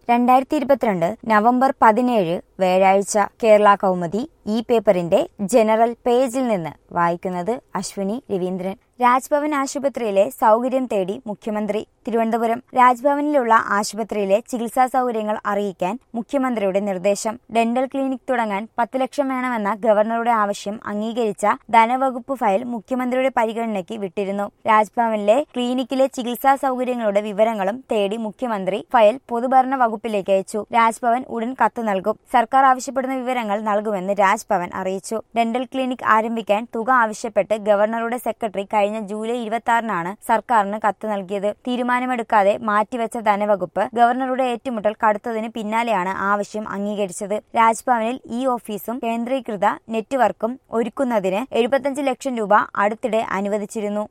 രണ്ടായിരത്തി ഇരുപത്തിരണ്ട് നവംബർ പതിനേഴ് വ്യാഴാഴ്ച കേരള കൗമുദി ഈ പേപ്പറിന്റെ ജനറൽ പേജിൽ നിന്ന് വായിക്കുന്നത് അശ്വിനി രവീന്ദ്രൻ രാജ്ഭവൻ ആശുപത്രിയിലെ സൗകര്യം തേടി മുഖ്യമന്ത്രി തിരുവനന്തപുരം രാജ്ഭവനിലുള്ള ആശുപത്രിയിലെ ചികിത്സാ സൗകര്യങ്ങൾ അറിയിക്കാൻ മുഖ്യമന്ത്രിയുടെ നിർദ്ദേശം ഡെന്റൽ ക്ലിനിക് തുടങ്ങാൻ പത്ത് ലക്ഷം വേണമെന്ന ഗവർണറുടെ ആവശ്യം അംഗീകരിച്ച ധനവകുപ്പ് ഫയൽ മുഖ്യമന്ത്രിയുടെ പരിഗണനയ്ക്ക് വിട്ടിരുന്നു രാജ്ഭവനിലെ ക്ലിനിക്കിലെ ചികിത്സാ സൗകര്യങ്ങളുടെ വിവരങ്ങളും തേടി മുഖ്യമന്ത്രി ഫയൽ പൊതുഭരണ വകുപ്പിലേക്ക് അയച്ചു രാജ്ഭവൻ ഉടൻ കത്ത് നൽകും സർക്കാർ ആവശ്യപ്പെടുന്ന വിവരങ്ങൾ നൽകുമെന്ന് രാജ്ഭവൻ അറിയിച്ചു ഡെന്റൽ ക്ലിനിക് ആരംഭിക്കാൻ തുക ആവശ്യപ്പെട്ട് ഗവർണറുടെ സെക്രട്ടറി കഴിഞ്ഞ ജൂലൈ ഇരുപത്തി ആറിനാണ് സർക്കാരിന് കത്ത് നൽകിയത് തീരുമാനമെടുക്കാതെ മാറ്റിവെച്ച ധനവകുപ്പ് ഗവർണറുടെ ഏറ്റുമുട്ടൽ കടുത്തതിന് പിന്നാലെയാണ് ആവശ്യം അംഗീകരിച്ചത് രാജ്ഭവനിൽ ഈ ഓഫീസും കേന്ദ്രീകൃത നെറ്റ്വർക്കും ഒരുക്കുന്നതിന് എഴുപത്തിയഞ്ച് ലക്ഷം രൂപ അടുത്തിടെ അനുവദിച്ചിരുന്നു